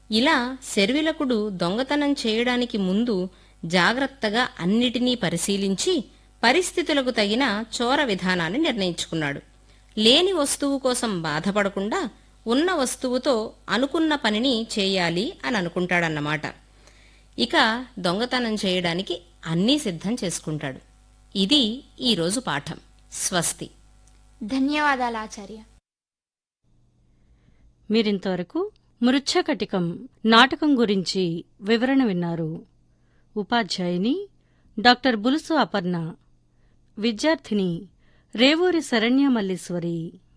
ఇలా శర్విలకుడు దొంగతనం చేయడానికి ముందు జాగ్రత్తగా అన్నిటినీ పరిశీలించి పరిస్థితులకు తగిన చోర విధానాన్ని నిర్ణయించుకున్నాడు లేని వస్తువు కోసం బాధపడకుండా ఉన్న వస్తువుతో అనుకున్న పనిని చేయాలి అని అనుకుంటాడన్నమాట ఇక దొంగతనం చేయడానికి అన్నీ సిద్ధం చేసుకుంటాడు ఇది ఈరోజు పాఠం స్వస్తి ధన్యవాదాలు ఆచార్య మీరింతవరకు మృచ్ఛకటికం నాటకం గురించి వివరణ విన్నారు ఉపాధ్యాయుని డాక్టర్ బులుసు అపర్ణ విద్యార్థిని రేవూరి శరణ్య మల్లీశ్వరి